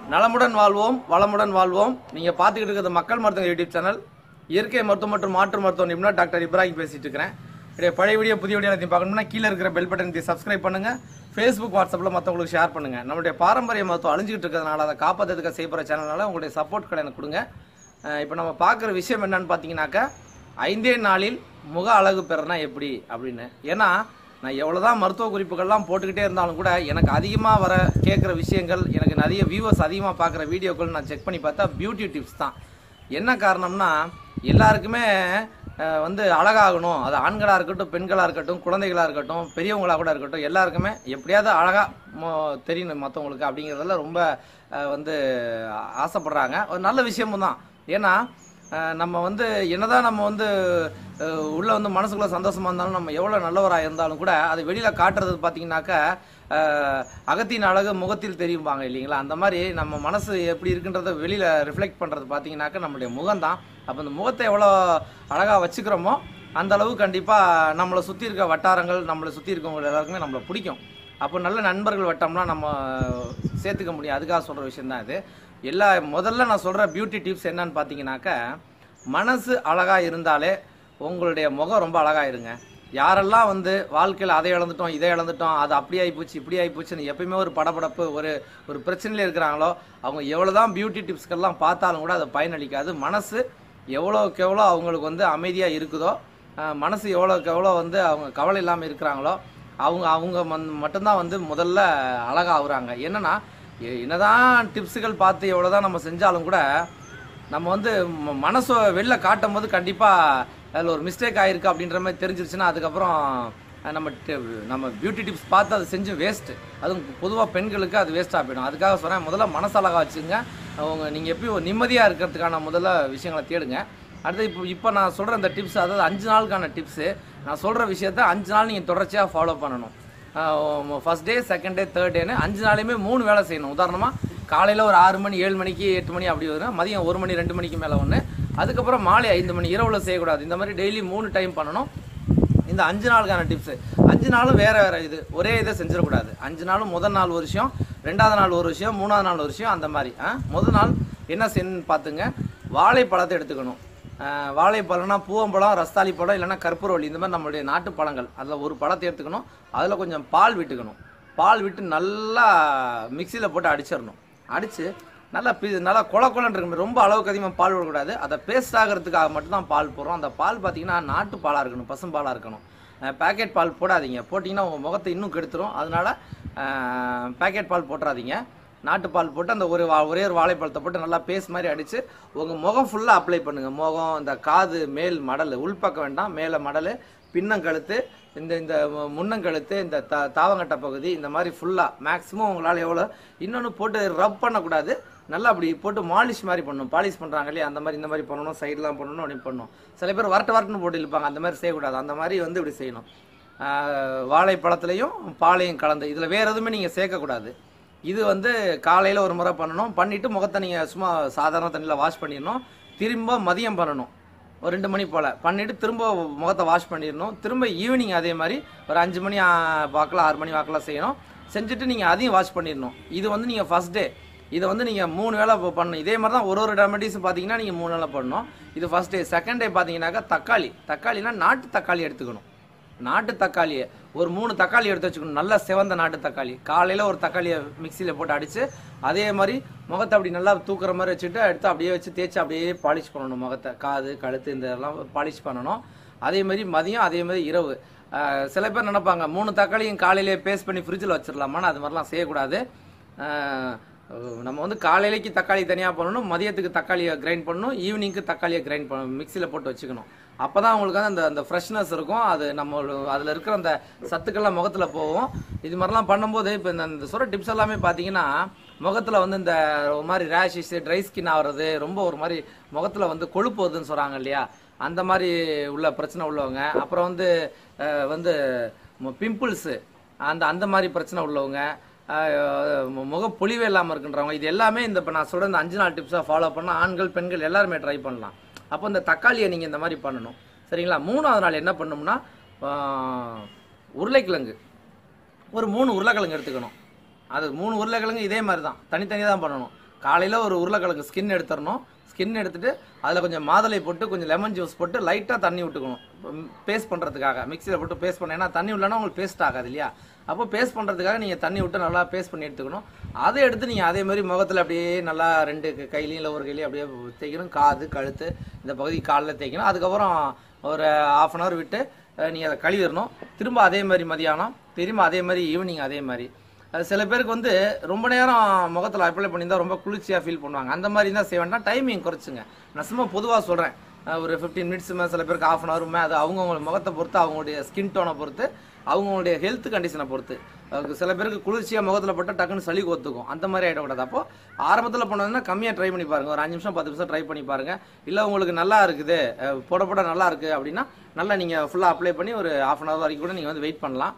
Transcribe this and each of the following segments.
நலமுடன் வாழ்வோம் வளமுடன் வாழ்வோம் நீங்க பார்த்துக்கிட்டு இருக்கிறது மக்கள் மருத்துவ யூடியூப் சேனல் இயற்கை மருத்துவம் மற்றும் மாற்று மருத்துவ நிபுணர் டாக்டர் இப்ராஹிம் பேசிட்டு இருக்கிறேன் என்னுடைய பழைய வீடியோ புதிய வீடியோ எல்லாத்தையும் பார்க்கணும்னா கீழே இருக்கிற பெல் பட்டன் சப்ஸ்கிரைப் பண்ணுங்க ஃபேஸ்புக் வாட்ஸ்அப்பில் மற்றவங்களுக்கு ஷேர் பண்ணுங்க நம்மளுடைய பாரம்பரிய மருத்துவம் அழிஞ்சிக்கிட்டு இருக்கிறதுனால அதை காப்பாற்றுறதுக்கு செய்யப்படுற சேனல்னால உங்களுடைய சப்போர்ட் கடை எனக்கு கொடுங்க இப்போ நம்ம பார்க்குற விஷயம் என்னன்னு பார்த்தீங்கன்னாக்கா ஐந்தே நாளில் முக அழகு பெறனா எப்படி அப்படின்னு ஏன்னா நான் எவ்வளோதான் மருத்துவ குறிப்புகள்லாம் போட்டுக்கிட்டே இருந்தாலும் கூட எனக்கு அதிகமாக வர கேட்குற விஷயங்கள் எனக்கு நிறைய வியூவர்ஸ் அதிகமாக பார்க்குற வீடியோக்கள் நான் செக் பண்ணி பார்த்தா பியூட்டி டிப்ஸ் தான் என்ன காரணம்னா எல்லாருக்குமே அஹ், வந்து அழகாகணும் அது ஆண்களாக இருக்கட்டும் பெண்களாக இருக்கட்டும் குழந்தைகளாக இருக்கட்டும் பெரியவங்களாக கூட இருக்கட்டும் எல்லாருக்குமே எப்படியாவது அழகாக தெரியணும் மற்றவங்களுக்கு அப்படிங்கிறதுல ரொம்ப அஹ், வந்து ஆசைப்படுறாங்க ஒரு நல்ல விஷயமும் தான் ஏன்னா அஹ் நம்ம வந்து என்னதான் நம்ம வந்து அஹ் உள்ள வந்து மனசுக்குள்ள சந்தோஷமா இருந்தாலும் நம்ம எவ்வளவு நல்லவராக இருந்தாலும் கூட அது வெளியில காட்டுறது பார்த்தீங்கன்னாக்கா அஹ் அகத்தின் அழகு முகத்தில் தெரியும்பாங்க இல்லைங்களா அந்த மாதிரி நம்ம மனசு எப்படி இருக்குன்றத வெளியில ரிஃப்ளெக்ட் பண்றது பார்த்தீங்கன்னாக்கா நம்மளுடைய முகம் தான் அப்போ இந்த முகத்தை எவ்வளோ அழகா வச்சுக்கிறோமோ அந்த அளவு கண்டிப்பா நம்மளை சுத்தி இருக்க வட்டாரங்கள் நம்மளை சுத்தி இருக்கவங்க எல்லாருக்குமே நம்மளை பிடிக்கும் அப்போ நல்ல நண்பர்கள் வட்டம்லாம் நம்ம சேர்த்துக்க முடியும் அதுக்காக சொல்கிற விஷயம் தான் இது எல்லா முதல்ல நான் சொல்கிற பியூட்டி டிப்ஸ் என்னன்னு பார்த்தீங்கன்னாக்கா மனசு அழகாக இருந்தாலே உங்களுடைய முகம் ரொம்ப அழகாக இருங்க யாரெல்லாம் வந்து வாழ்க்கையில் அதை இழந்துட்டோம் இதை இழந்துட்டோம் அது அப்படி ஆகிப்போச்சு இப்படி ஆகிப்போச்சுன்னு எப்பயுமே ஒரு படபடப்பு ஒரு ஒரு பிரச்சனையில் இருக்கிறாங்களோ அவங்க எவ்வளோ தான் பியூட்டி டிப்ஸ்கெல்லாம் பார்த்தாலும் கூட அது பயனளிக்காது மனசு எவ்வளோக்கு எவ்வளோ அவங்களுக்கு வந்து அமைதியாக இருக்குதோ அஹ் மனசு எவ்வளோக்கு எவ்வளோ வந்து அவங்க கவலை இல்லாமல் இருக்கிறாங்களோ அவங்க அவங்க மன்- மட்டும்தான் வந்து முதல்ல அழகாகுறாங்க என்னன்னா எ- என்னதான் டிப்ஸுகள் பார்த்து எவ்வளோதான் நம்ம செஞ்சாலும் கூட நம்ம வந்து ம- மனசை வெளில காட்டும் போது கண்டிப்பாக அதில் ஒரு மிஸ்டேக் ஆயிருக்கு அப்படின்ற மாதிரி தெரிஞ்சிருச்சுன்னா அதுக்கப்புறம் அஹ், நம்ம டி- நம்ம பியூட்டி டிப்ஸ் பார்த்து அதை செஞ்சு வேஸ்ட்டு அதுவும் பொதுவாக பெண்களுக்கு அது வேஸ்ட்டாக போயிடும் அதுக்காக சொல்கிறேன் முதல்ல மனசழகா வச்சுங்க அவங்க நீங்கள் எப்பயும் நிம்மதியாக இருக்கிறதுக்கான முதல்ல விஷயங்களை தேடுங்க அடுத்து இப்போ இப்போ நான் சொல்கிற இந்த டிப்ஸ் அதாவது அஞ்சு நாளுக்கான டிப்ஸு நான் சொல்கிற விஷயத்த அஞ்சு நாள் நீங்கள் தொடர்ச்சியாக ஃபாலோ பண்ணணும் first day second day third டேன்னு அஞ்சு நாளையுமே மூணு வேலை செய்யணும் உதாரணமாக காலையில் ஒரு ஆறு மணி ஏழு மணிக்கு எட்டு மணி அப்படி வரும் மதியம் ஒரு மணி ரெண்டு மணிக்கு மேலே ஒன்று அதுக்கப்புறம் மாலை ஐந்து மணி இரவில் செய்யக்கூடாது இந்த மாதிரி டெய்லி மூணு டைம் பண்ணணும் இந்த அஞ்சு நாளுக்கான டிப்ஸு அஞ்சு நாளும் வேற வேற இது ஒரே இதை செஞ்சிடக்கூடாது அஞ்சு நாளும் முதல் நாள் ஒரு விஷயம் ரெண்டாவது நாள் ஒரு விஷயம் மூணாவது நாள் ஒரு விஷயம் அந்த மாதிரி ஆ முதல் நாள் என்ன செய்யணும்னு பார்த்துங்க வாழைப்பழத்தை எடுத்துக்கணும் ஆஹ் வாழைப்பழம்னா பூவம்பழம் ரஸ்தாளி பழம் இல்லைன்னா கற்பூரவள்ளி இந்த மாதிரி நம்மளுடைய நாட்டு பழங்கள் அதில் ஒரு பழத்தை எடுத்துக்கணும் அதில் கொஞ்சம் பால் விட்டுக்கணும் பால் விட்டு நல்லா மிக்சியில் போட்டு அடிச்சிடணும் அடித்து நல்லா பி நல்லா கொல கொலன்னு இருக்கணும் ரொம்ப அளவுக்கு அதிகமாக பால் விடக்கூடாது அதை பேஸ்ட் ஆகிறதுக்காக மட்டும்தான் பால் போடுறோம் அந்த பால் பார்த்தீங்கன்னா நாட்டு பாலாக இருக்கணும் பசும் பாலாக இருக்கணும் பேக்கெட் பால் போடாதீங்க போட்டிங்கன்னா உங்கள் முகத்தை இன்னும் கெடுத்துரும் அதனால பேக்கெட் பால் போட்டுறாதீங்க நாட்டுப்பால் போட்டு அந்த ஒரு வா- ஒரே ஒரு வாழைப்பழத்தை போட்டு நல்லா பேஸ்ட் மாதிரி அடித்து உங்கள் முகம் ஃபுல்லாக அப்ளை பண்ணுங்கள் முகம் இந்த காது மேல் மடல் உள்பக்கம் வேண்டாம் மேலே மடல் பின்னங்கழுத்து இந்த இந்த மு- முன்னங்கழுத்து இந்த த தாவங்கட்ட பகுதி இந்த மாதிரி ஃபுல்லாக மேக்ஸிமம் உங்களால் எவ்வளோ இன்னொன்று போட்டு ரப் பண்ணக்கூடாது நல்லா அப்படி போட்டு மாலிஷ் மாதிரி பண்ணணும் பாலிஷ் பண்ணுறாங்க இல்லையா அந்த மாதிரி இந்த மாதிரி பண்ணணும் சைட்லாம் பண்ணணும் அப்படி பண்ணணும் சில பேர் வரட்டு வரட்டுன்னு போட்டு இழுப்பாங்க அந்த மாதிரி செய்யக்கூடாது அந்த மாதிரி வந்து இப்படி செய்யணும் ஆஹ் வாழைப்பழத்துலையும் பாலையும் கலந்து இதில் வேறு எதுவுமே நீங்கள் சேர்க்கக்கூடாது இது வந்து காலையில் ஒரு முறை பண்ணணும் பண்ணிவிட்டு முகத்தை நீங்கள் சும்மா சாதாரண தண்ணியில் வாஷ் பண்ணிடணும் திரும்ப மதியம் பண்ணணும் ஒரு ரெண்டு மணி போல் பண்ணிவிட்டு திரும்ப முகத்தை வாஷ் பண்ணிடணும் திரும்ப ஈவினிங் அதே மாதிரி ஒரு அஞ்சு மணி ஆ- வாக்கில் ஆறு மணி வாக்கில் செய்யணும் செஞ்சுட்டு நீங்கள் அதையும் வாஷ் பண்ணிடணும் இது வந்து நீங்கள் ஃபஸ்ட் டே இதை வந்து நீங்கள் மூணு வேளை இப்போ பண்ணணும் இதே மாதிரி தான் ஒரு ஒரு ரெமடிஸும் பார்த்தீங்கன்னா நீங்கள் மூணு வேளை பண்ணணும் இது ஃபஸ்ட் டே செகண்ட் டே பார்த்தீங்கன்னாக்கா தக்காளி தக்காளினா நாட்டு தக்காளி எடுத்துக்கணும் நாட்டு தக்காளியை ஒரு மூணு தக்காளி எடுத்து வச்சுக்கணும் நல்லா சிவந்த நாட்டு தக்காளி காலையில் ஒரு தக்காளியை மிக்சியில் போட்டு அடித்து அதே மாதிரி முகத்தை அப்படி நல்லா தூக்குற மாதிரி வச்சுட்டு எடுத்து அப்படியே வச்சு தேய்ச்சி அப்படியே பாலிஷ் பண்ணணும் முகத்தை காது கழுத்து இந்த இதெல்லாம் பாலிஷ் பண்ணணும் அதே மாதிரி மதியம் அதே மாதிரி இரவு ஆஹ் சில பேர் நினைப்பாங்க மூணு தக்காளியும் காலையிலே பேஸ்ட் பண்ணி ஃப்ரிட்ஜில் வச்சிடலாமான்னு அது மாதிரிலாம் செய்யக்கூடாது ஆஹ் நம்ம வந்து காலையிலைக்கு தக்காளி தனியாக பண்ணணும் மதியத்துக்கு தக்காளியை கிரைண்ட் பண்ணணும் ஈவினிங்க்கு தக்காளியை கிரைண்ட் பண்ணணும் மிக்சியில் போட்டு வச்சுக்கணும் அப்போ தான் உங்களுக்கு வந்து அந்த அந்த ஃப்ரெஷ்னஸ் இருக்கும் அது நம்ம அதில் இருக்கிற அந்த சத்துக்கள்லாம் முகத்தில் போகும் இது மாதிரிலாம் பண்ணும்போது இப்போ இந்த இந்த சொல்கிற டிப்ஸ் எல்லாமே பார்த்தீங்கன்னா முகத்தில் வந்து இந்த ஒரு மாதிரி ரேஷஸ் ட்ரை ஸ்கின் ஆகிறது ரொம்ப ஒரு மாதிரி முகத்தில் வந்து கொழுப்பு வருதுன்னு சொல்கிறாங்க இல்லையா அந்த மாதிரி உள்ள பிரச்சனை உள்ளவங்க அப்புறம் வந்து அஹ், வந்து பிம்பிள்ஸு அந்த அந்த மாதிரி பிரச்சனை உள்ளவங்க ஆஹ் மு- முகப்பொலிவே இல்லாமல் இருக்குன்றவங்க இது எல்லாமே இந்த இப்போ நான் சொல்கிற இந்த அஞ்சு நாள் டிப்ஸாக ஃபாலோ பண்ணால் ஆண்கள் பெண்கள் எல்லாருமே ட்ரை பண்ணலாம் அப்போ இந்த தக்காளியை நீங்கள் இந்த மாதிரி பண்ணணும் சரிங்களா மூணாவது நாள் என்ன பண்ணணும்னா ஆஹ் உருளைக்கிழங்கு ஒரு மூணு உருளைக்கிழங்கு எடுத்துக்கணும் அது மூணு உருளைக்கிழங்கு இதே மாதிரி தான் தனித்தனியாக தான் பண்ணணும் காலையில் ஒரு உருளைக்கிழங்கு ஸ்கின் எடுத்துடணும் ஸ்கின் எடுத்துட்டு அதில் கொஞ்சம் மாதுளை போட்டு கொஞ்சம் லெமன் ஜூஸ் போட்டு லைட்டாக தண்ணி விட்டுக்கணும் பேஸ்ட் பண்ணுறதுக்காக மிக்சியில் போட்டு பேஸ்ட் பண்ண ஏன்னா தண்ணி விடலன்னா உங்களுக்கு பேஸ்ட் ஆகாது இல்லையா அப்போ பேஸ்ட் பண்ணுறதுக்காக நீங்கள் தண்ணி விட்டு நல்லா பேஸ்ட் பண்ணி எடுத்துக்கணும் அதை எடுத்து நீங்கள் அதே மாதிரி முகத்தில் அப்படியே நல்லா ரெண்டு க- கையிலையும் இல்லை ஒரு கையிலையும் அப்படியே தேய்க்கணும் காது கழுத்து இந்த பகுதி காலில் தேய்க்கணும் அதுக்கப்புறம் ஒரு ஆஃப் அன் ஹவர் விட்டு நீங்கள் அதை கழுவிடணும் திரும்ப அதே மாதிரி மதியானம் திரும்ப அதே மாதிரி ஈவினிங் அதே மாதிரி அது சில பேருக்கு வந்து ரொம்ப நேரம் முகத்தில் அப்ளை பண்ணியிருந்தா ரொம்ப குளிர்ச்சியாக ஃபீல் பண்ணுவாங்க அந்த மாதிரி தான் செய்ய வேண்டாம் டைமிங் குறைச்சுங்க நான் சும்மா பொதுவாக சொல்கிறேன் ஒரு ஃபிஃப்டீன் மினிட்ஸ் சில பேருக்கு ஆஃப் அன் ஹவருமே அது அவங்கவுங்க முகத்தை பொறுத்து அவங்களுடைய ஸ்கின் டோனை பொறுத்து அவங்களுடைய ஹெல்த் கண்டிஷனை பொறுத்து அதுக்கு சில பேருக்கு குளிர்ச்சியாக முகத்தில் போட்டால் டக்குன்னு சளி கொத்துக்கும் அந்த மாதிரி ஆகிடக்கூடாது அப்போ ஆரம்பத்தில் பண்ணதுன்னா கம்மியாக ட்ரை பண்ணி பாருங்க ஒரு அஞ்சு நிமிஷம் பத்து நிமிஷம் ட்ரை பண்ணி பாருங்க இல்லை உங்களுக்கு நல்லா இருக்குது அஹ் போட போட நல்லா இருக்குது அப்படின்னா நல்லா நீங்கள் ஃபுல்லாக அப்ளை பண்ணி ஒரு ஆஃப் அன் ஹவர் வரைக்கும் கூட நீங்கள் வந்து வெயிட் பண்ணலாம்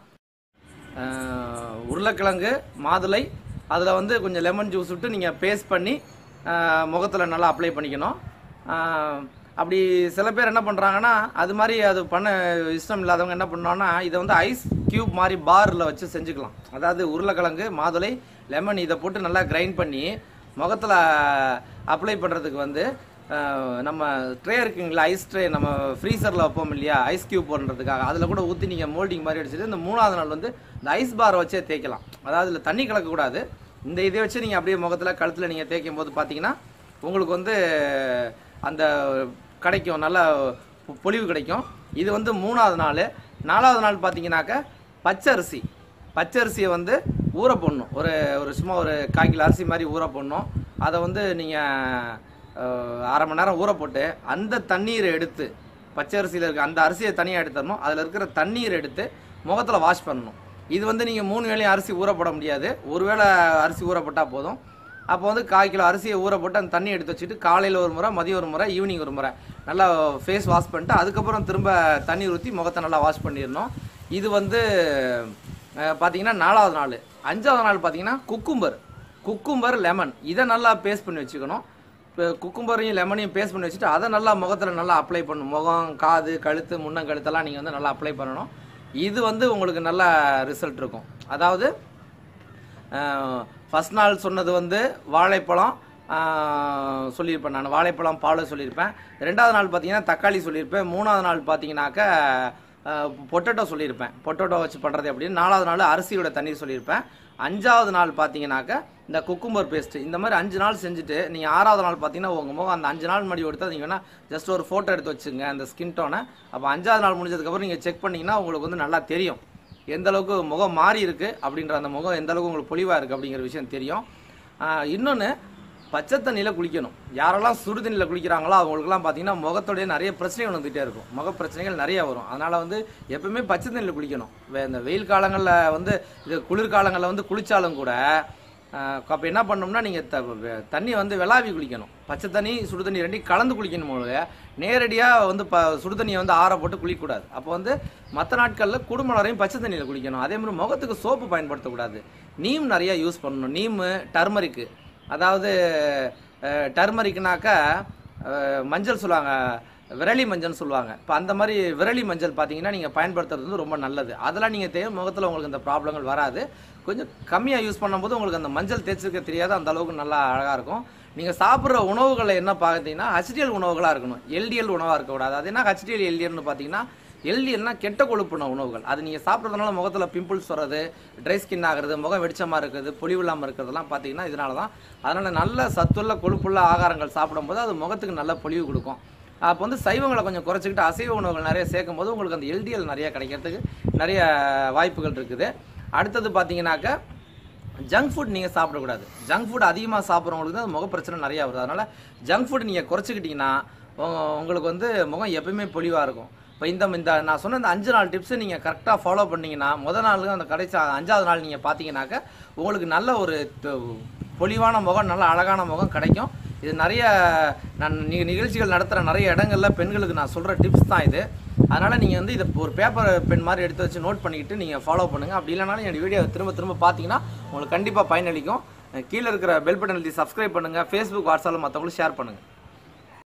அஹ் உருளைக்கிழங்கு மாதுளை அதில் வந்து கொஞ்சம் லெமன் ஜூஸ் விட்டு நீங்கள் பேஸ்ட் பண்ணி முகத்தில் நல்லா அப்ளை பண்ணிக்கணும் அஹ் அப்படி சில பேர் என்ன பண்ணுறாங்கன்னா அது மாதிரி அது பண்ண இஷ்டம் இல்லாதவங்க என்ன பண்ணோன்னா இதை வந்து ஐஸ் கியூப் மாதிரி பாரில் வச்சு செஞ்சுக்கலாம் அதாவது உருளைக்கிழங்கு மாதுளை லெமன் இதை போட்டு நல்லா கிரைண்ட் பண்ணி முகத்தில் அப்ளை பண்ணுறதுக்கு வந்து அஹ் நம்ம ட்ரே இருக்குங்களா ஐஸ் ட்ரே நம்ம ஃப்ரீசரில் வைப்போம் இல்லையா ஐஸ் கியூப் போடுறதுக்காக அதில் கூட ஊற்றி நீங்கள் மோல்டிங் மாதிரி அடிச்சுட்டு இந்த மூணாவது நாள் வந்து இந்த ஐஸ் பாரை வச்சே தேய்க்கலாம் அதாவது இதில் தண்ணி கலக்கக்கூடாது இந்த இதை வச்சு நீங்கள் அப்படியே முகத்தில் கழுத்தில் நீங்கள் தேய்க்கும் போது பார்த்தீங்கன்னா உங்களுக்கு வந்து அந்த கிடைக்கும் நல்ல பொ- பொலிவு கிடைக்கும் இது வந்து மூணாவது நாள் நாலாவது நாள் பார்த்தீங்கன்னாக்க பச்சரிசி பச்சரிசியை வந்து ஊற போடணும் ஒரு ஒரு சும்மா ஒரு கால் கிலோ அரிசி மாதிரி ஊற போடணும் அதை வந்து நீங்கள் அரை மணி நேரம் ஊற போட்டு அந்த தண்ணீரை எடுத்து பச்சை அரிசியில் இருக்க அந்த அரிசியை தனியாக எடுத்துடணும் அதில் இருக்கிற தண்ணீரை எடுத்து முகத்தில் வாஷ் பண்ணணும் இது வந்து நீங்கள் மூணு வேளையும் அரிசி ஊற போட முடியாது ஒரு வேளை அரிசி ஊற போட்டால் போதும் அப்போ வந்து கால் கிலோ அரிசியை ஊற போட்டு அந்த தண்ணி எடுத்து வச்சுட்டு காலையில் ஒரு முறை மதியம் ஒரு முறை ஈவினிங் ஒரு முறை நல்லா ஃபேஸ் வாஷ் பண்ணிட்டு அதுக்கப்புறம் திரும்ப தண்ணி ஊற்றி முகத்தை நல்லா வாஷ் பண்ணிடணும் இது வந்து அஹ், பார்த்தீங்கன்னா நாலாவது நாள் அஞ்சாவது நாள் பார்த்தீங்கன்னா குக்கும்பர் குக்கும்பர் லெமன் இதை நல்லா பேஸ்ட் பண்ணி வச்சுக்கணும் இப்போ குக்கும்பரையும் லெமனையும் பேஸ்ட் பண்ணி வச்சுட்டு அதை நல்லா முகத்தில் நல்லா அப்ளை பண்ணணும் முகம் காது கழுத்து முன்னம் கழுத்தெல்லாம் நீங்கள் வந்து நல்லா அப்ளை பண்ணணும் இது வந்து உங்களுக்கு நல்ல ரிசல்ட் இருக்கும் அதாவது ஃபஸ்ட் நாள் சொன்னது வந்து வாழைப்பழம் ஆஹ், சொல்லியிருப்பேன் நான் வாழைப்பழம் பால் சொல்லியிருப்பேன் ரெண்டாவது நாள் பார்த்தீங்கன்னா தக்காளி சொல்லியிருப்பேன் மூணாவது நாள் பார்த்தீங்கன்னாக்க பொட்டேட்டோ சொல்லியிருப்பேன் பொட்டேட்டோ வச்சு பண்ணுறது அப்படின்னு நாலாவது நாள் அரிசியோட தண்ணீர் சொல்லியிருப்பேன் அஞ்சாவது நாள் பார்த்தீங்கன்னாக்க இந்த குக்கும்பர் பேஸ்ட் இந்த மாதிரி அஞ்சு நாள் செஞ்சுட்டு நீங்கள் ஆறாவது நாள் பார்த்தீங்கன்னா உங்கள் முகம் அந்த அஞ்சு நாள் முன்னாடி எடுத்து நீங்கள் வேணால் ஜஸ்ட் ஒரு ஃபோட்டோ எடுத்து வச்சுங்க அந்த ஸ்கின் டோனை அப்போ அஞ்சாவது நாள் முடிஞ்சதுக்கப்புறம் நீங்கள் செக் பண்ணிங்கன்னா உங்களுக்கு வந்து நல்லா தெரியும் எந்த அளவுக்கு முகம் மாறி இருக்கு அப்படின்ற அந்த முகம் எந்த அளவுக்கு உங்களுக்கு பொலிவாக இருக்குது அப்படிங்கிற விஷயம் தெரியும் இன்னொன்று பச்சை தண்ணியில் குளிக்கணும் யாரெல்லாம் சுடு தண்ணியில் குளிக்கிறாங்களோ அவங்களுக்குலாம் பார்த்தீங்கன்னா முகத்தோடைய நிறைய பிரச்சனைகள் வந்துகிட்டே இருக்கும் முக பிரச்சனைகள் நிறைய வரும் அதனால் வந்து எப்பவுமே பச்சை தண்ணியில் குளிக்கணும் வே- இந்த வெயில் காலங்களில் வந்து இது குளிர்காலங்களில் வந்து குளித்தாலும் கூட அப்போ என்ன பண்ணோம்னா நீங்கள் த வெ- தண்ணி வந்து விளாவி குளிக்கணும் பச்சை தண்ணி சுடு தண்ணி ரெண்டையும் கலந்து குளிக்கணும் போது நேரடியாக வந்து ப சுடு தண்ணியை வந்து ஆற போட்டு குளிக்கக்கூடாது அப்போ வந்து மற்ற நாட்களில் குடும்ப நிறையும் பச்சை தண்ணியில் குளிக்கணும் அதே மாதிரி முகத்துக்கு சோப்பு பயன்படுத்தக்கூடாது நீம் நிறைய யூஸ் பண்ணணும் நீமு டர்மரிக்கு அதாவது டர்மரிக்குனாக்கா மஞ்சள் சொல்லுவாங்க விரலி மஞ்சள்னு சொல்லுவாங்க இப்போ அந்த மாதிரி விரலி மஞ்சள் பார்த்தீங்கன்னா நீங்கள் பயன்படுத்துறது வந்து ரொம்ப நல்லது அதெல்லாம் நீங்கள் தேவை முகத்தில் உங்களுக்கு இந்த ப்ராப்ளங்கள் வராது கொஞ்சம் கம்மியாக யூஸ் பண்ணும்போது உங்களுக்கு அந்த மஞ்சள் தேய்ச்சிருக்க தெரியாது அந்த அளவுக்கு நல்லா அழகாக இருக்கும் நீங்கள் சாப்பிட்ற உணவுகளை என்ன பார்த்தீங்கன்னா ஹெச்டிஎல் உணவுகளாக இருக்கணும் எல்டிஎல் உணவாக இருக்கக்கூடாது அது என்ன ஹெச்டிஎல் எல்டிஎல்னு பார்த்தீங்கன்னா எல்டிஎல்னா கெட்ட கொழுப்புன உணவுகள் அது நீங்கள் சாப்பிட்றதுனால முகத்தில் பிம்பிள்ஸ் வர்றது ட்ரை ஸ்கின் ஆகிறது முகம் வெடிச்சமாக இருக்கிறது பொலிவு இல்லாமல் இருக்கிறதெல்லாம் பார்த்தீங்கன்னா இதனால தான் அதனால் நல்ல சத்துள்ள கொழுப்புள்ள ஆகாரங்கள் சாப்பிடும்போது அது முகத்துக்கு நல்ல பொலிவு கொடுக்கும் அப்போ வந்து சைவங்களை கொஞ்சம் குறைச்சிக்கிட்டு அசைவ உணவுகள் நிறைய சேர்க்கும் போது உங்களுக்கு அந்த எல்டிஎல் நிறைய கிடைக்கிறதுக்கு நிறைய வாய்ப்புகள் இருக்குது அடுத்தது பார்த்தீங்கன்னாக்கா ஜங்க் ஃபுட் நீங்கள் சாப்பிடக்கூடாது ஜங்க் ஃபுட் அதிகமாக சாப்பிட்றவங்களுக்கு தான் முக பிரச்சனை நிறையா வருது அதனால் ஜங்க் ஃபுட் நீங்கள் குறைச்சிக்கிட்டிங்கன்னா உங்க- உங்களுக்கு வந்து முகம் எப்பயுமே பொலிவாக இருக்கும் இப்போ இந்த இந்த நான் சொன்ன இந்த அஞ்சு நாள் டிப்ஸை நீங்கள் கரெக்டாக ஃபாலோ பண்ணீங்கன்னா முத நாள் அந்த கடைசி அஞ்சாவது நாள் நீங்கள் பார்த்தீங்கன்னாக்க உங்களுக்கு நல்ல ஒரு த- பொலிவான முகம் நல்ல அழகான முகம் கிடைக்கும் இது நிறைய நான் நி- நிகழ்ச்சிகள் நடத்துகிற நிறைய இடங்கள்ல பெண்களுக்கு நான் சொல்கிற டிப்ஸ் தான் இது அதனால் நீங்கள் வந்து இதை ஒரு பேப்பர் பென் மாதிரி எடுத்து வச்சு நோட் பண்ணிக்கிட்டு நீங்கள் ஃபாலோ பண்ணுங்கள் அப்படி இல்லைனாலும் என் வீடியோ திரும்ப திரும்ப பார்த்தீங்கன்னா உங்களுக்கு கண்டிப்பாக பயனளிக்கும் கீழே இருக்கிற பெல் பட்டன் எழுதி சப்ஸ்கிரைப் பண்ணுங்கள் ஃபேஸ்புக் வாட்ஸ்அப்பில் மற்றவங்களுக்கு ஷேர் பண்ணுங்கள்